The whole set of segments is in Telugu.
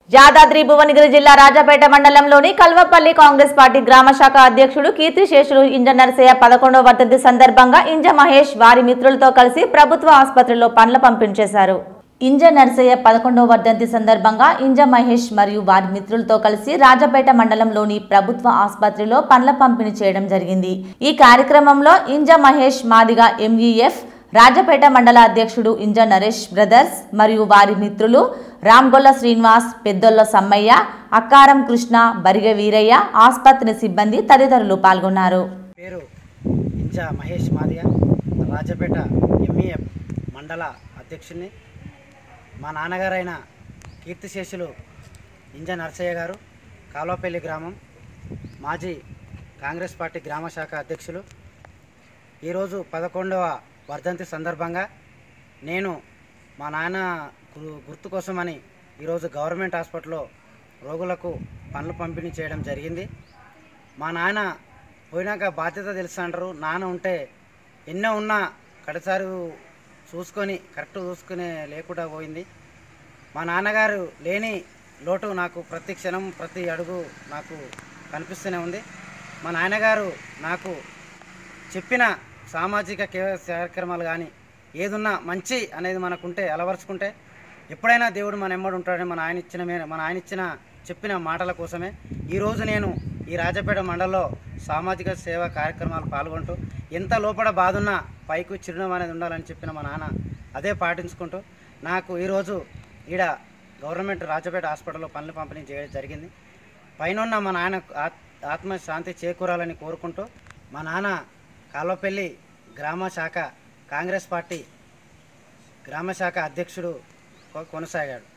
యాదాద్రి భువనగిరి జిల్లా రాజాపేట మండలంలోని కల్వపల్లి కాంగ్రెస్ పార్టీ గ్రామ శాఖ అధ్యక్షుడు కీర్తిశేషులు ఇంజ నరసయ్య పదకొండవ వర్ధంతి సందర్భంగా ఇంజ మహేష్ వారి మిత్రులతో కలిసి ప్రభుత్వ ఆసుపత్రిలో పండ్ల పంపిణీ చేశారు ఇంజ నరసయ్య పదకొండవ వర్ధంతి సందర్భంగా ఇంజ మహేష్ మరియు వారి మిత్రులతో కలిసి రాజాపేట మండలంలోని ప్రభుత్వ ఆసుపత్రిలో పండ్ల పంపిణీ చేయడం జరిగింది ఈ కార్యక్రమంలో ఇంజ మహేష్ మాదిగా ఎంఈఎఫ్ రాజపేట మండల అధ్యక్షుడు ఇంజ నరేష్ బ్రదర్స్ మరియు వారి మిత్రులు రామ్గొల్ల శ్రీనివాస్ పెద్దొల్ల సమ్మయ్య అక్కారం కృష్ణ బరిగ వీరయ్య ఆసుపత్రి సిబ్బంది తదితరులు పాల్గొన్నారు పేరు ఇంజా మహేష్ మాదిగ రాజపేట ఎంఈఎఫ్ మండల అధ్యక్షుడిని మా నాన్నగారైన కీర్తిశేషులు ఇంజ నరసయ్య గారు కాలువపల్లి గ్రామం మాజీ కాంగ్రెస్ పార్టీ గ్రామ శాఖ అధ్యక్షులు ఈరోజు పదకొండవ వర్ధంతి సందర్భంగా నేను మా నాన్న గు- గుర్తు కోసమని ఈరోజు గవర్నమెంట్ హాస్పిటల్లో రోగులకు పనులు పంపిణీ చేయడం జరిగింది మా నాన్న పోయినాక బాధ్యత తెలుసు అంటారు నాన్న ఉంటే ఎన్నో ఉన్నా కడసారి చూసుకొని కరెక్ట్ చూసుకునే లేకుండా పోయింది మా నాన్నగారు లేని లోటు నాకు ప్రతి క్షణం ప్రతి అడుగు నాకు కనిపిస్తూనే ఉంది మా నాన్నగారు నాకు చెప్పిన సామాజిక కే- కార్యక్రమాలు కానీ ఏదున్నా మంచి అనేది మనకుంటే అలవరుచుకుంటే ఎప్పుడైనా దేవుడు మన ఎమ్మడు ఉంటాడని మన ఆయన ఇచ్చిన మే- మన ఆయన ఇచ్చిన చెప్పిన మాటల కోసమే ఈరోజు నేను ఈ రాజపేట మండలంలో సామాజిక సేవా కార్యక్రమాలు పాల్గొంటూ ఎంత లోపల బాధున్నా పైకి చిరునవ్వు అనేది ఉండాలని చెప్పిన మా నాన్న అదే పాటించుకుంటూ నాకు ఈరోజు ఈడ గవర్నమెంట్ రాజపేట హాస్పిటల్లో పనులు పంపిణీ చేయడం జరిగింది పైన మా నాన్న ఆత్- ఆత్మ శాంతి చేకూరాలని కోరుకుంటూ మా నాన్న కాల్వపల్లి గ్రామ శాఖ కాంగ్రెస్ పార్టీ గ్రామ శాఖ అధ్యక్షుడు కొ- కొనసాగాడు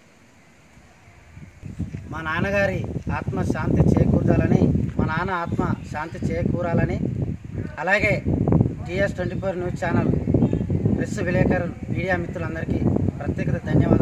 మా నాన్నగారి ఆత్మ శాంతి చేకూర్చాలని మా నాన్న ఆత్మ శాంతి చేకూరాలని అలాగే TS twenty four news channel press విలేకరు మీడియా మిత్రులందరికీ ప్రత్యేకత ధన్యవాదాలు